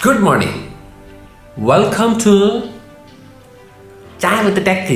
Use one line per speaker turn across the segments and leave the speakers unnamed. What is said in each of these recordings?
Good morning welcome to ചായ വിത്ത് tech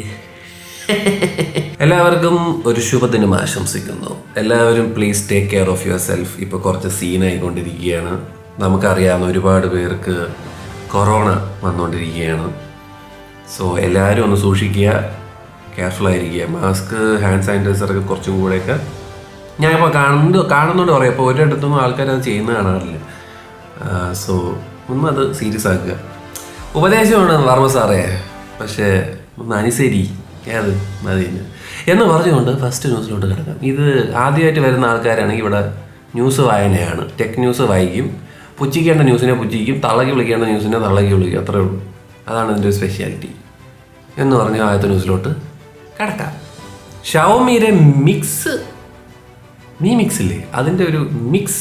എല്ലാവർക്കും ഒരു ശുഭദിനം ആശംസിക്കുന്നു എല്ലാവരും please take care of yourself ഇപ്പോൾ കുറച്ച് സീനായിക്കൊണ്ടിരിക്കുകയാണ് നമുക്കറിയാവുന്ന ഒരുപാട് പേർക്ക് കൊറോണ വന്നുകൊണ്ടിരിക്കുകയാണ് സോ എല്ലാവരും ഒന്ന് സൂക്ഷിക്കുക കെയർഫുൾ ആയിരിക്കുക മാസ്ക് ഹാൻഡ് സാനിറ്റൈസറൊക്കെ കുറച്ചും കൂടെയൊക്കെ ഞാനിപ്പോൾ കാണുന്നു കാണുന്നുണ്ട് പറയാം ഇപ്പോൾ ഒരിടത്തൊന്നും ആൾക്കാർ അത് ചെയ്യുന്ന കാണാറില്ല സോ ഒന്നും അത് സീരിയസ് ആക്കുക ഉപദേശമാണ് വർമ്മ സാറേ പക്ഷേ ഒന്ന് അനുസരി ഏത് മതി എന്ന് പറഞ്ഞുകൊണ്ട് ഫസ്റ്റ് ന്യൂസിലോട്ട് കിടക്കാം ഇത് ആദ്യമായിട്ട് വരുന്ന ആൾക്കാരാണെങ്കിൽ ഇവിടെ ന്യൂസ് വായനയാണ് ടെക് ന്യൂസ് വായിക്കും പുച്ഛിക്കേണ്ട ന്യൂസിനെ പുച്ഛിക്കും തള്ളക്കി വിളിക്കേണ്ട ന്യൂസിനെ തള്ളക്കി വിളിക്കും അത്രേ ഉള്ളൂ അതാണ് ഇതിൻ്റെ സ്പെഷ്യാലിറ്റി എന്ന് പറഞ്ഞ് ആദ്യത്തെ ന്യൂസിലോട്ട് കിടക്കാം ഷവോമിയുടെ മിക്സ് മീ മിക്സ് ഇല്ലേ അതിൻ്റെ ഒരു mix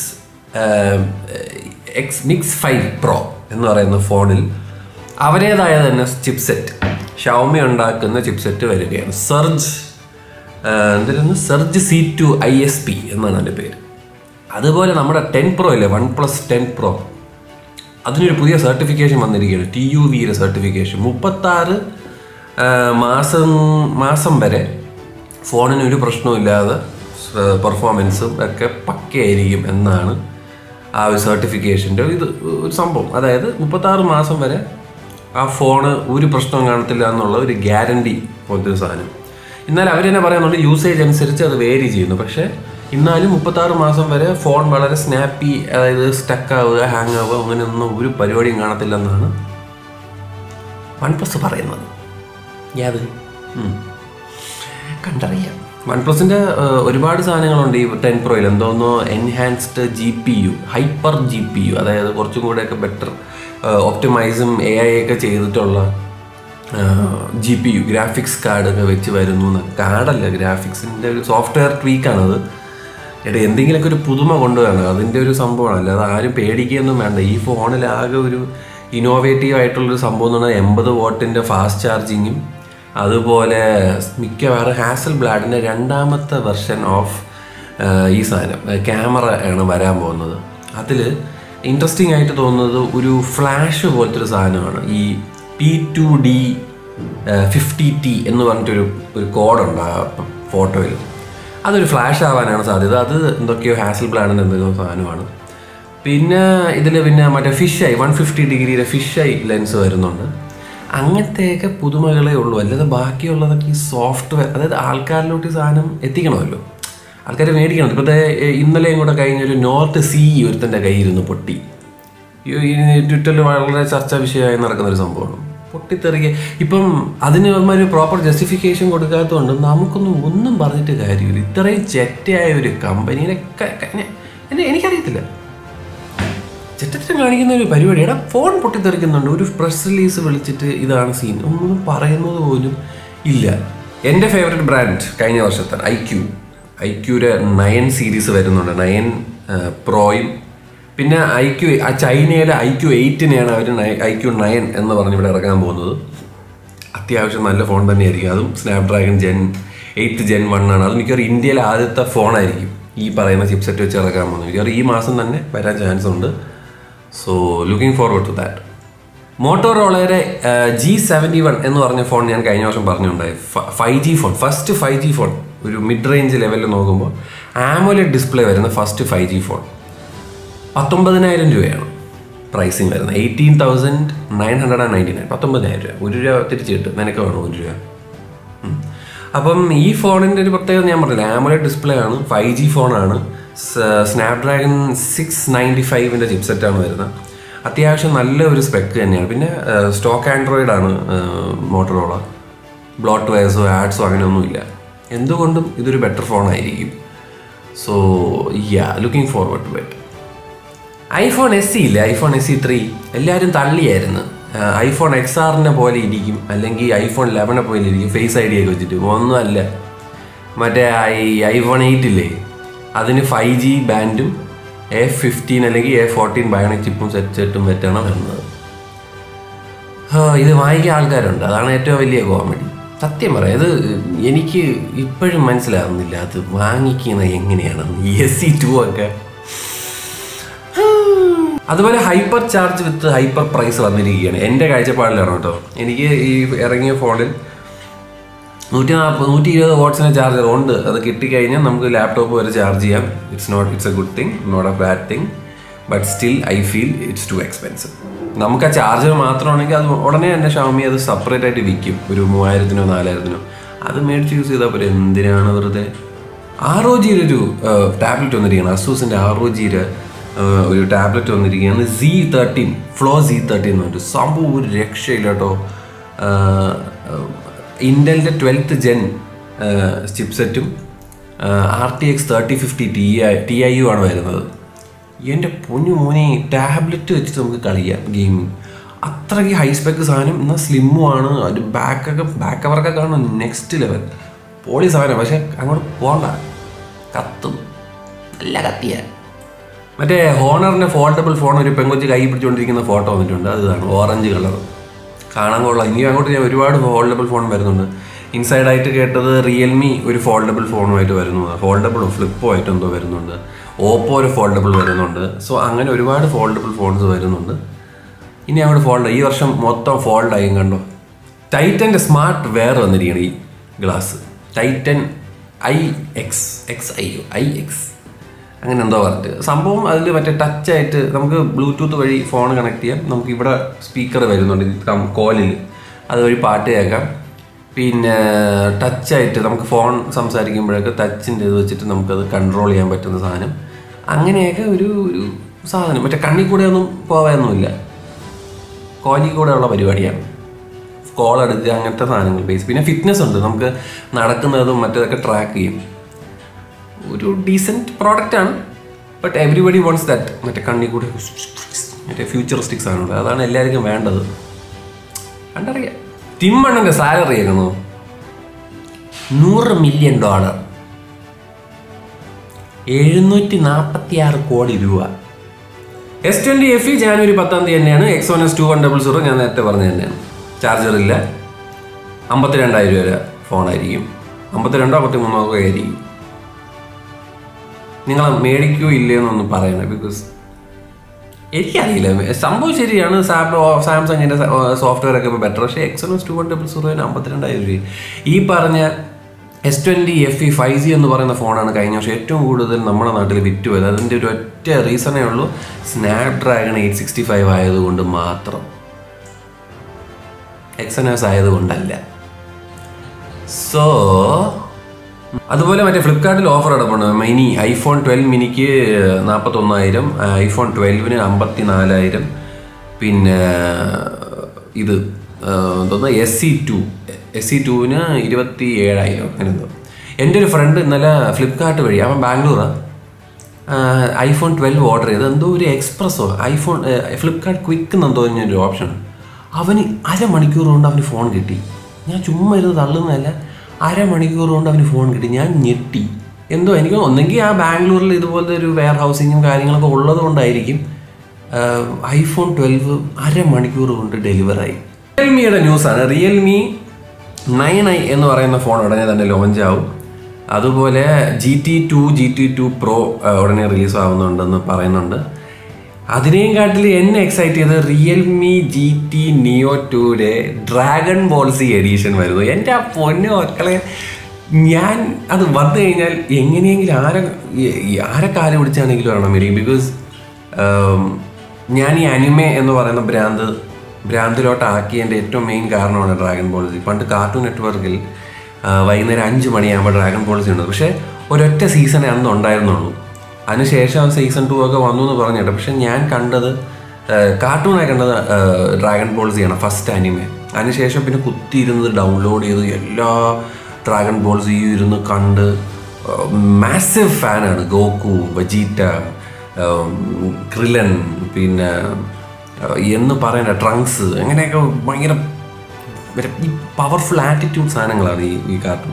X mix five pro എന്ന് പറയുന്ന ഫോണിൽ അവരേതായ തന്നെ ചിപ്സെറ്റ് ഷവമി ഉണ്ടാക്കുന്ന ചിപ്സെറ്റ് വരികയാണ് സെർജ് എന്തായിരുന്നു Surge C two I S P എന്നാണ് അതിൻ്റെ പേര് അതുപോലെ നമ്മുടെ ടെൻ പ്രോ ഇല്ലേ വൺ പ്ലസ് ടെൻ പ്രോ അതിനൊരു പുതിയ സർട്ടിഫിക്കേഷൻ വന്നിരിക്കുകയാണ് ടി യു വിയുടെ സർട്ടിഫിക്കേഷൻ മുപ്പത്താറ് മാസം മാസം വരെ ഫോണിന് ഒരു പ്രശ്നവുമില്ലാതെ പെർഫോമൻസും ഒക്കെ പക്കയായിരിക്കും എന്നാണ് ആ ഒരു സർട്ടിഫിക്കേഷൻ്റെ ഇത് ഒരു സംഭവം അതായത് മുപ്പത്താറ് മാസം വരെ ആ ഫോണ് ഒരു പ്രശ്നവും കാണത്തില്ല എന്നുള്ള ഒരു ഗ്യാരണ്ടി പോലത്തെ ഒരു സാധനം എന്നാൽ അവർ തന്നെ പറയുന്നുണ്ട് യൂസേജ് അനുസരിച്ച് അത് വേരി ചെയ്യുന്നു പക്ഷേ എന്നാലും മുപ്പത്താറ് മാസം വരെ ഫോൺ വളരെ സ്നാപ്പി അതായത് സ്റ്റക്ക് ആവുക ഹാങ് ആവുക അങ്ങനെയൊന്നും ഒരു പരിപാടിയും കാണത്തില്ലെന്നാണ് വൺ പ്ലസ് പറയുന്നത് യാത് കണ്ടറിയാം വൺ പ്ലസിൻ്റെ ഒരുപാട് സാധനങ്ങളുണ്ട് ഈ ടെൻ പ്രോയിൽ എന്തോന്നോ enhanced G P U hyper G P U അതായത് കുറച്ചും കൂടെയൊക്കെ ബെറ്റർ ഒപ്റ്റിമൈസും എ ഐ ഒക്കെ ചെയ്തിട്ടുള്ള ജി പി യു ഗ്രാഫിക്സ് കാർഡൊക്കെ വെച്ച് വരുന്നു എന്ന് കാർഡല്ല ഗ്രാഫിക്സിൻ്റെ ഒരു സോഫ്റ്റ്വെയർ ട്വീക്കാണത് എടാ എന്തെങ്കിലുമൊക്കെ ഒരു പുതുമ കൊണ്ടുവരണം അതിൻ്റെ ഒരു സംഭവമാണ് അല്ലാതെ ആരും പേടിക്കുകയൊന്നും വേണ്ട ഈ ഫോണിൽ ആകെ ഒരു ഇന്നോവേറ്റീവ് ആയിട്ടുള്ളൊരു സംഭവം എന്ന് പറഞ്ഞാൽ എൺപത് വോട്ടിൻ്റെ ഫാസ്റ്റ് ചാർജിങ്ങും അതുപോലെ മിക്കവാറും ഹാസൽ ബ്ലാഡിൻ്റെ രണ്ടാമത്തെ വെർഷൻ ഓഫ് ഈ സാധനം ക്യാമറ ആണ് വരാൻ പോകുന്നത് അതിൽ ഇൻട്രസ്റ്റിംഗ് ആയിട്ട് തോന്നുന്നത് ഒരു ഫ്ലാഷ് പോലത്തെ ഒരു സാധനമാണ് ഈ P two D fifty T എന്ന് പറഞ്ഞിട്ടൊരു ഒരു കോഡുണ്ട് ആ ഫോട്ടോയിൽ അതൊരു ഫ്ലാഷ് ആവാനാണ് സാധ്യത അത് എന്തൊക്കെയോ ഹാസൽ ബ്ലാഡിൻ്റെ എന്തെങ്കിലും സാധനമാണ് പിന്നെ ഇതിൽ പിന്നെ മറ്റേ ഫിഷ് ഐ വൺ ഫിഫ്റ്റി ഡിഗ്രിയുടെ ഫിഷ് ഐ ലെൻസ് വരുന്നുണ്ട് അങ്ങനത്തെയൊക്കെ പുതുമകളേ ഉള്ളൂ അല്ലാതെ ബാക്കിയുള്ളതൊക്കെ ഈ സോഫ്റ്റ്വെയർ അതായത് ആൾക്കാരിലോട്ട് ഈ സാധനം എത്തിക്കണമല്ലോ ആൾക്കാർ മേടിക്കണം ഇപ്പോഴത്തെ ഇന്നലെയും കൂടെ കഴിഞ്ഞൊരു നോർത്ത് സി ഒരുത്തൻ്റെ കയ്യിരുന്ന് പൊട്ടി ഈ ട്വിറ്ററിൽ വളരെ ചർച്ചാ വിഷയമായി നടക്കുന്ന ഒരു സംഭവമാണ് പൊട്ടിത്തെറിയ ഇപ്പം അതിന് ഒരു പ്രോപ്പർ ജസ്റ്റിഫിക്കേഷൻ കൊടുക്കാത്തതുകൊണ്ട് നമുക്കൊന്നും ഒന്നും പറഞ്ഞിട്ട് കാര്യമില്ല ഇത്രയും ചെറ്റയായ ഒരു കമ്പനീനെ എന്നെ എനിക്കറിയത്തില്ല ചെറ്റത്തരം കാണിക്കുന്ന ഒരു പരിപാടി എടാ ഫോൺ പൊട്ടിത്തെറിക്കുന്നുണ്ട് ഒരു പ്രസ് റിലീസ് വിളിച്ചിട്ട് ഇതാണ് സീൻ ഒന്നും പറയുന്നത് പോലും ഇല്ല എൻ്റെ ഫേവറേറ്റ് ബ്രാൻഡ് കഴിഞ്ഞ വർഷത്തെ ഐ ക്യൂ ഐ ക്യൂരെ നയൻ സീരീസ് വരുന്നുണ്ട് നയൻ പ്രോയും പിന്നെ ഐ ക്യൂ ആ ചൈനയുടെ ഐ ക്യൂ എയ്റ്റിനെയാണ് അവർ ഐ ക്യൂ നയൻ എന്ന് പറഞ്ഞ് ഇവിടെ ഇറങ്ങാൻ പോകുന്നത് അത്യാവശ്യം നല്ല ഫോൺ തന്നെയായിരിക്കും അതും Snapdragon Gen eight Gen one ആണ് അത് മിക്കവാറും ഇന്ത്യയിലെ ആദ്യത്തെ ഫോണായിരിക്കും ഈ പറയുന്ന ചിപ്സെറ്റ് വെച്ച് ഇറക്കാൻ പോകുന്നത് മിക്കവാറും ഈ മാസം തന്നെ വരാൻ ചാൻസ് ഉണ്ട് so looking forward to that മോട്ടോറോളയുടെ ജി സെവൻറ്റി വൺ എന്ന് പറഞ്ഞ ഫോൺ ഞാൻ കഴിഞ്ഞ വർഷം പറഞ്ഞിട്ടുണ്ടായി five G phone first five G phone ഒരു മിഡ് റേഞ്ച് ലെവലിൽ നോക്കുമ്പോൾ ആമോലെഡ് ഡിസ്പ്ലേ വരുന്ന ഫസ്റ്റ് ഫൈവ് ജി ഫോൺ പത്തൊമ്പതിനായിരം രൂപയാണ് പ്രൈസിങ് വരുന്നത് eighteen thousand nine hundred and ninety nine പത്തൊമ്പതിനായിരം രൂപ ഒരു രൂപ തിരിച്ച് കിട്ടും നിനക്ക് വേണം ഒരു രൂപ അപ്പം ഈ ഫോണിൻ്റെ ഒരു പ്രത്യേകത ഞാൻ പറഞ്ഞില്ല ആമോലെഡ് ഡിസ്പ്ലേ ആണ് ഫൈവ് ജി ഫോണാണ് സ്നാപ്ഡ്രാഗൺ സിക്സ് നയൻറ്റി ഫൈവിൻ്റെ ചിപ്സെറ്റാണ് വരുന്നത് അത്യാവശ്യം നല്ല ഒരു സ്പെക്ക് തന്നെയാണ് പിന്നെ സ്റ്റോക്ക് ആൻഡ്രോയിഡ് ആണ് മോട്ടറോള ബ്ലോട്ട് വയർസോ ആഡ്സോ അങ്ങനെയൊന്നുമില്ല എന്തുകൊണ്ടും ഇതൊരു ബെറ്റർ ഫോൺ ആയിരിക്കും so yeah looking forward to ബെറ്റ് ഐഫോൺ എസ് സി ഇല്ലേ ഐഫോൺ എസ് സി ത്രീ എല്ലാവരും തള്ളിയായിരുന്നു ഐഫോൺ എക്സ് ആറിനെ പോലെ ഇരിക്കും അല്ലെങ്കിൽ ഐഫോൺ ലെവനെ പോലെ ഇരിക്കും ഫേസ് ഐ ഡി ഒക്കെ വെച്ചിട്ട് ഒന്നുമല്ല മറ്റേ ഐ ഐഫോൺ എയ്റ്റ് ഇല്ലേ അതിന് ഫൈവ് ജി ബാൻഡും എ ഫിഫ്റ്റീൻ അല്ലെങ്കിൽ എ ഫോർട്ടീൻ ബയോണിക് ചിപ്പും സെറ്റ് സെറ്റും വെറ്റാണ് വരുന്നത് ഇത് വാങ്ങിക്കാൻ ആൾക്കാരുണ്ട് അതാണ് ഏറ്റവും വലിയ കോമഡി സത്യം പറയാം ഇത് എനിക്ക് ഇപ്പോഴും മനസ്സിലാവുന്നില്ല അത് വാങ്ങിക്കുന്നത് എങ്ങനെയാണെന്ന് എസ് സി ടു ഒക്കെ അതുപോലെ hyper charge with hyper price വന്നിരിക്കുകയാണ് എൻ്റെ കാഴ്ചപ്പാടിലാണ് കേട്ടോ എനിക്ക് ഈ ഇറങ്ങിയ ഫോണിൽ നൂറ്റി നാൽപ്പത് നൂറ്റി ഇരുപത് വാട്ട്സിന് ചാർജർ ഉണ്ട് അത് കിട്ടിക്കഴിഞ്ഞാൽ നമുക്ക് ലാപ്ടോപ്പ് വരെ ചാർജ് ചെയ്യാം it's not it's a good thing not a bad thing but still I feel it's too expensive നമുക്ക് ആ ചാർജർ മാത്രമാണെങ്കിൽ അത് ഉടനെ തന്നെ ഷാമി അത് സെപ്പറേറ്റ് ആയിട്ട് വിൽക്കും ഒരു മൂവായിരത്തിനോ നാലായിരത്തിനോ അത് മേടിച്ച് യൂസ് ചെയ്താൽ പോലെ എന്തിനാണ് വെറുതെ ആർ ഒ ജിയുടെ ഒരു ടാബ്ലറ്റ് വന്നിരിക്കുകയാണ് അസൂസിൻ്റെ ആർ ഒ ജിയുടെ ഒരു ടാബ്ലറ്റ് വന്നിരിക്കുകയാണ് C thirteen flow C thirteen എന്ന് പറഞ്ഞിട്ട് സംഭവം ഒരു രക്ഷയില്ല കേട്ടോ ഇൻ്റലിൻ്റെ ട്വൽത്ത് ജെൻ ചിപ്സെറ്റും R T X thirty fifty T I T I U ആണ് വരുന്നത് എൻ്റെ പൊന്നു മോനെ ടാബ്ലറ്റ് വെച്ചിട്ട് നമുക്ക് കളിക്കാം ഗെയിമിങ് അത്രയ്ക്ക് ഹൈ സ്പെക്ക് സാധനം എന്നാൽ സ്ലിമ്മും ആണ് ഒരു ബാക്കൊക്കെ ബാക്ക് കവറൊക്കെ കാണും നെക്സ്റ്റ് ലെവൽ പോളി സാധനം പക്ഷെ അങ്ങോട്ട് പോകണ്ട കത്തും നല്ല കത്തിയ മറ്റേ ഹോണറിൻ്റെ ഫോൾഡബിൾ ഫോൺ ഒരു പെങ്കൊച്ച് കൈ പിടിച്ചുകൊണ്ടിരിക്കുന്ന ഫോട്ടോ വന്നിട്ടുണ്ട് അതാണ് ഓറഞ്ച് കളർ കാണാൻ കൊള്ളാം ഇനി അങ്ങോട്ട് ഞാൻ ഒരുപാട് ഫോൾഡബിൾ ഫോൺ വരുന്നുണ്ട് ഇൻസൈഡ് ആയിട്ട് കേട്ടത് റിയൽമി ഒരു ഫോൾഡബിൾ ഫോണുമായിട്ട് വരുന്നു ഫോൾഡബിളും ഫ്ലിപ്പോ ആയിട്ട് എന്തോ വരുന്നുണ്ട് ഓപ്പോ ഒരു ഫോൾഡബിൾ വരുന്നുണ്ട് സോ അങ്ങനെ ഒരുപാട് ഫോൾഡബിൾ ഫോൺസ് വരുന്നുണ്ട് ഇനി അങ്ങോട്ട് ഫോൾഡ് ഈ വർഷം മൊത്തം ഫോൾഡായും കണ്ടോ ടൈറ്റൻ്റെ സ്മാർട്ട് വെയർ വന്നിരിക്കുകയാണ് ഈ glass Titan I X X I I X അങ്ങനെ എന്തോ പറഞ്ഞിട്ട് സംഭവം അതിൽ മറ്റേ ടച്ച് ആയിട്ട് നമുക്ക് ബ്ലൂടൂത്ത് വഴി ഫോൺ കണക്ട് ചെയ്യാം നമുക്ക് ഇവിടെ സ്പീക്കർ വരുന്നുണ്ട് കോലിൽ അതുവഴി പാട്ട് കേൾക്കാം പിന്നെ ടച്ചായിട്ട് നമുക്ക് ഫോൺ സംസാരിക്കുമ്പോഴൊക്കെ ടച്ചിൻ്റെ ഇത് വെച്ചിട്ട് നമുക്കത് കൺട്രോൾ ചെയ്യാൻ പറ്റുന്ന സാധനം അങ്ങനെയൊക്കെ ഒരു ഒരു സാധനം മറ്റേ കണ്ണിൽ കൂടെ ഒന്നും പോകാനൊന്നുമില്ല കോലിൽ കൂടെ ഉള്ള പരിപാടിയാണ് കോൾ എടുക്കുക അങ്ങനത്തെ സാധനങ്ങൾ ബേസ് പിന്നെ ഫിറ്റ്നസ് ഉണ്ട് നമുക്ക് നടക്കുന്നതും മറ്റേതൊക്കെ ട്രാക്ക് ചെയ്യും ഒരു ഡീസൻറ്റ് പ്രോഡക്റ്റ് ആണ് ബട്ട് എവറിബഡി വോൺസ് ദാറ്റ് മറ്റേ കണ്ണി കൂടെ മറ്റേ ഫ്യൂച്ചറിസ്റ്റിക്സ് ആണ് അതാണ് എല്ലാവർക്കും വേണ്ടത് കണ്ടറിയാം ടിം അണ്ണൻ്റെ സാലറി ആയിരുന്നു നൂറ് മില്യൺ ഡോളർ എഴുന്നൂറ്റി നാൽപ്പത്തി ആറ് കോടി രൂപ എസ് ട്വൻറ്റി എഫ് ഇ ജാനുവരി പത്താം തീയതി തന്നെയാണ് എക്സോൺ S two one double zero ഞാൻ നേരത്തെ പറഞ്ഞ തന്നെയാണ് ചാർജർ ഇല്ല അമ്പത്തിരണ്ടായിരം രൂപ വരെ ഫോണായിരിക്കും അമ്പത്തിരണ്ടോ അമ്പത്തി മൂന്നോ ഒക്കെ ആയിരിക്കും നിങ്ങൾ മേടിക്കോ ഇല്ലയെന്നൊന്ന് പറയണേ ബിക്കോസ് എനിക്കറിയില്ല സംഭവം ശരിയാണ് സാംസങ്ങിൻ്റെ സോഫ്റ്റ്വെയർ ഒക്കെ ഇപ്പോൾ ബെറ്റർ പക്ഷേ എക്സലൻസ് ടു വൺ ഡബിൾ സീറോന് അമ്പത്തിരണ്ടായിരം രൂപ ഈ പറഞ്ഞ S twenty F E five G എന്ന് പറയുന്ന ഫോണാണ് കഴിഞ്ഞ വർഷം ഏറ്റവും കൂടുതൽ നമ്മുടെ നാട്ടിൽ വിറ്റ് പോയത് അതിൻ്റെ ഒരു ഒറ്റ റീസണേ ഉള്ളൂ Snapdragon eight sixty five ആയതുകൊണ്ട് മാത്രം എക്സനേഴ്സ് ആയതുകൊണ്ടല്ല സോ അതുപോലെ മറ്റേ ഫ്ലിപ്കാർട്ടിൽ ഓഫർ കിടപ്പുണ്ട് മിനി ഐഫോൺ ട്വൽവ് മിനിക്ക് നാൽപ്പത്തൊന്നായിരം ഐഫോൺ ട്വൽവിന് അമ്പത്തി നാലായിരം പിന്നെ ഇത് എന്തോന്ന് S C two S C ടുവിന് ഇരുപത്തി ഏഴായിരം അങ്ങനെ എന്തോ എൻ്റെ ഒരു ഫ്രണ്ട് ഇന്നലെ ഫ്ലിപ്കാർട്ട് വഴി അവൻ ബാംഗ്ലൂറാണ് ഐഫോൺ ട്വൽവ് ഓർഡർ ചെയ്ത് എന്തോ ഒരു എക്സ്പ്രസ്സോ ഐഫോൺ ഫ്ലിപ്കാർട്ട് ക്വിക്ക് എന്നെന്തോ ഒരു ഓപ്ഷൻ അവന് അരമണിക്കൂർ കൊണ്ട് അവന് ഫോൺ കിട്ടി ഞാൻ ചുമ്മാ ഇരുന്ന് തള്ളുന്നതല്ല അരമണിക്കൂർ കൊണ്ട് അവന് ഫോൺ കിട്ടി ഞാൻ ഞെട്ടി എന്തോ എനിക്ക് ഒന്നെങ്കിൽ ആ ബാംഗ്ലൂരിൽ ഇതുപോലത്തെ ഒരു വെയർ ഹൗസിങ്ങും കാര്യങ്ങളൊക്കെ ഉള്ളത് കൊണ്ടായിരിക്കും ഐഫോൺ ട്വൽവ് അരമണിക്കൂർ കൊണ്ട് ഡെലിവറായി റിയൽമിയുടെ ന്യൂസാണ് റിയൽമി നയൻ ഐ എന്ന് പറയുന്ന ഫോൺ ഉടനെ തന്നെ ലോഞ്ച് ആവും അതുപോലെ G T two G T two pro ഉടനെ റിലീസ് ആവുന്നുണ്ടെന്ന് പറയുന്നുണ്ട് അതിനെയും കാട്ടിൽ എന്നെ എക്സൈറ്റ് ചെയ്ത് റിയൽമി ജി ടി നിയോ ടുയുടെ ഡ്രാഗൺ ബോൾസി എഡീഷൻ വരുന്നു എൻ്റെ ആ പൊന്നു മക്കളെ ഞാൻ അത് വന്നു കഴിഞ്ഞാൽ എങ്ങനെയെങ്കിലും ആരെ ആരെ കാല് പിടിച്ചാണെങ്കിലും വേണം മേടിക്കും ബിക്കോസ് ഞാൻ ഈ അനിമെ എന്ന് പറയുന്ന ഭ്രാന്ത് ഭ്രാന്തിലോട്ട് ആക്കിയതിൻ്റെ ഏറ്റവും മെയിൻ കാരണമാണ് ഡ്രാഗൺ ബോൾസി പണ്ട് കാർട്ടൂൺ നെറ്റ്വർക്കിൽ വൈകുന്നേരം അഞ്ച് മണിയാകുമ്പോൾ ഡ്രാഗൺ ബോൾസി ഉണ്ട് പക്ഷേ ഒരൊറ്റ സീസണേ അന്ന് ഉണ്ടായിരുന്നുള്ളൂ അതിനുശേഷം സീസൺ ടു ഒക്കെ വന്നു എന്ന് പറഞ്ഞിട്ട് പക്ഷെ ഞാൻ കണ്ടത് കാർട്ടൂണായി കണ്ടത് ഡ്രാഗൺ ബോൾസിയാണ് ഫസ്റ്റ് അനിമെ അതിനുശേഷം പിന്നെ കുത്തിയിരുന്നത് ഡൗൺലോഡ് ചെയ്ത് എല്ലാ ഡ്രാഗൺ ബോൾസിയും ഇരുന്ന് കണ്ട് മാസീവ് ഫാനാണ് ഗോക്കു വജീറ്റ ക്രിലൻ പിന്നെ എന്ന് പറയണ്ട ട്രങ്ക്സ് അങ്ങനെയൊക്കെ ഭയങ്കര ഈ പവർഫുൾ ആറ്റിറ്റ്യൂഡ് സാധനങ്ങളാണ് ഈ ഈ കാർട്ടൂൺ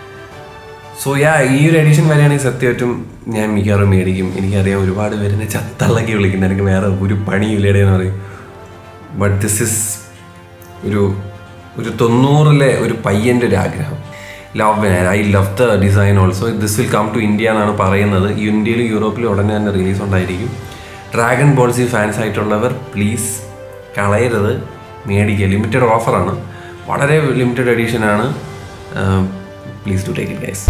സോ യാ ഈ ഒരു എഡിഷൻ വരികയാണെങ്കിൽ സത്യമായിട്ടും ഞാൻ മിക്കവാറും മേടിക്കും എനിക്കറിയാം ഒരുപാട് പേരെന്നെ ചത്തള്ളക്കി വിളിക്കുന്നത് എനിക്ക് വേറെ ഒരു പണിയില്ലേടെ എന്ന് പറയും ബട്ട് ദിസ് ഇസ് ഒരു ഒരു തൊണ്ണൂറിലെ ഒരു പയ്യൻ്റെ ഒരു ആഗ്രഹം love I love the design also this will come to India എന്നാണ് പറയുന്നത് ഇന്ത്യയിലും യൂറോപ്പിലും ഉടനെ തന്നെ റിലീസ് ഉണ്ടായിരിക്കും ഡ്രാഗൺ ബോൾസി ഫാൻസ് ആയിട്ടുള്ളവർ പ്ലീസ് കളയരുത് മേടിക്കുക ലിമിറ്റഡ് ഓഫറാണ് വളരെ ലിമിറ്റഡ് എഡീഷനാണ് please to take it guys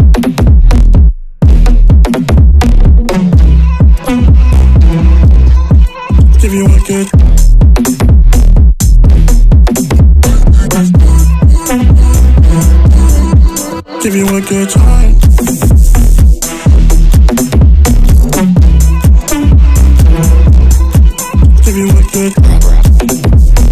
Give you a good. Give you a good time. Give you a good.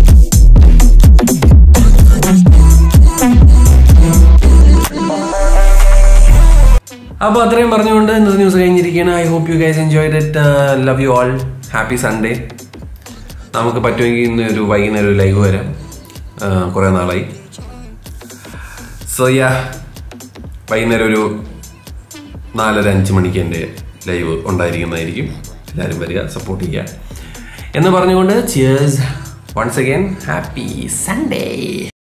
അപ്പോൾ അത്രയും പറഞ്ഞുകൊണ്ട് ഇന്നത്തെ ന്യൂസ് കഴിഞ്ഞിരിക്കുകയാണ് I hope you guys enjoy it love you all happy Sunday നമുക്ക് പറ്റുമെങ്കിൽ ഇന്ന് ഒരു വൈകുന്നേരം ഒരു ലൈവ് വരാം കുറേ നാളായി സോ യാ വൈകുന്നേരം ഒരു നാലര അഞ്ച് മണിക്ക് എൻ്റെ ലൈവ് ഉണ്ടായിരിക്കുന്നതായിരിക്കും എല്ലാവരും വരിക സപ്പോർട്ട് ചെയ്യുക എന്ന് പറഞ്ഞുകൊണ്ട് cheers once again happy Sunday